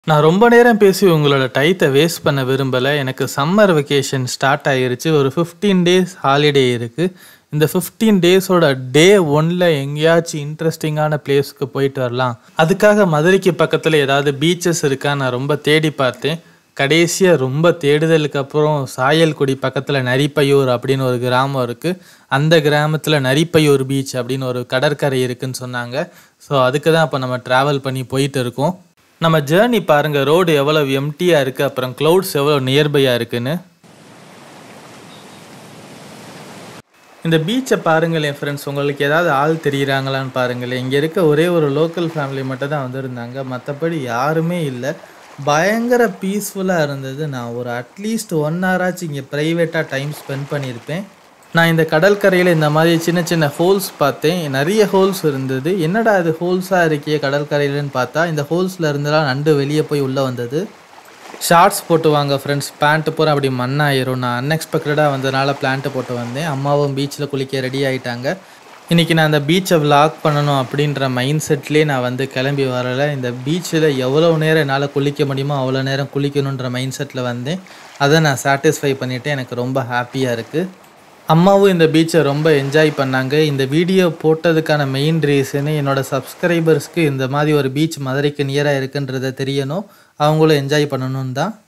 நான் ரொம்ப நேரம் பேசி உங்களோட டயத்தை வேஸ்ட் பண்ண விரும்பல. எனக்கு சம்மர் வெக்கேஷன் ஸ்டார்ட் ஆயிருச்சு. ஒரு 15 டேஸ் ஹாலிடே இருக்கு. இந்த 15 டேஸோட டே 1ல எங்கேயாச்சும் இன்ட்ரஸ்டிங்கான பிளேஸ்க்கு போயிட்டு வரலாம். அதுக்காக மதுரைக்கு பக்கத்துல ஏதாவது பீச்சஸ் இருக்கா நான் ரொம்ப தேடி பார்த்தேன். கடைசியா ரொம்ப தேடுதலுக்கு அப்புறம் சாயல்குடி பக்கத்துல நரிப்பையூர் அப்படின்னு ஒரு கிராமம் இருக்கு. அந்த கிராமத்துல நரிப்பையூர் பீச் அப்படின்னு ஒரு கடற்கரை இருக்குன்னு சொன்னாங்க. ஸோ அதுக்கு தான் இப்போ நம்ம டிராவல் பண்ணி போயிட்டு இருக்கோம். நம்ம ஜர்னி பாருங்க ரோடு எவ்வளவு எம்ப்டியா இருக்கு. அப்புறம் கிளவுட்ஸ் எவ்வளவு நியர்பையா இருக்குன்னு. இந்த பீச்சை பாருங்களேன் ஃப்ரெண்ட்ஸ். உங்களுக்கு ஏதாவது ஆள் தெரியுறாங்களான்னு பாருங்களேன். இங்க இருக்க ஒரே ஒரு லோக்கல் ஃபேமிலி மட்டும் தான் வந்திருந்தாங்க. மத்தபடி யாருமே இல்ல. பயங்கர பீஸ்ஃபுல்லா இருந்தது. நான் ஒரு அட்லீஸ்ட் 1 ஹாராச்சும் இங்க பிரைவேட்டா டைம் ஸ்பெண்ட் பண்ணியிருப்பேன். நான் இந்த கடற்கரையில இந்த மாதிரி சின்ன சின்ன ஹோல்ஸ் பார்த்தேன். நிறைய ஹோல்ஸ் இருந்தது. என்னடா இது ஹோல்ஸா இருக்கே கடற்கரையிலன்னு பார்த்தா இந்த ஹோல்ஸ்ல இருந்துலாம் நண்டு வெளியே போய் உள்ள வந்தது. ஷார்ட்ஸ் போட்டு வாங்க ஃப்ரெண்ட்ஸ். பேண்ட் பூரா அப்படி மண்ணாயிரும். நான் அன்எக்ஸ்பெக்டடா வந்ததுனால பேண்ட் போட்டு வந்தேன். அம்மாவும் பீச்ல குளிக்க ரெடி ஆயிட்டாங்க. இன்னைக்கு நான் அந்த பீச்சை விளாக் பண்ணணும் அப்படின்ற மைண்ட் செட்லயே நான் வந்து கிளம்பி வரல. இந்த பீச்சில் எவ்வளோ நேரம் என்னால் குளிக்க முடியுமோ அவ்வளோ நேரம் குளிக்கணுன்ற மைண்ட் செட்டில் வந்தேன். அதை நான் சாட்டிஸ்ஃபை பண்ணிட்டேன். எனக்கு ரொம்ப ஹாப்பியாக இருக்கு. அம்மாவும் இந்த பீச்சை ரொம்ப என்ஜாய் பண்ணாங்க. இந்த வீடியோ போட்டதுக்கான மெயின் ரீசனே என்னோட சப்ஸ்கிரைபர்ஸ்க்கு இந்த மாதிரி ஒரு பீச் மதுரைக்கு நியராக இருக்குன்றத தெரியணும். அவங்களும் என்ஜாய் பண்ணணும்னு தான்.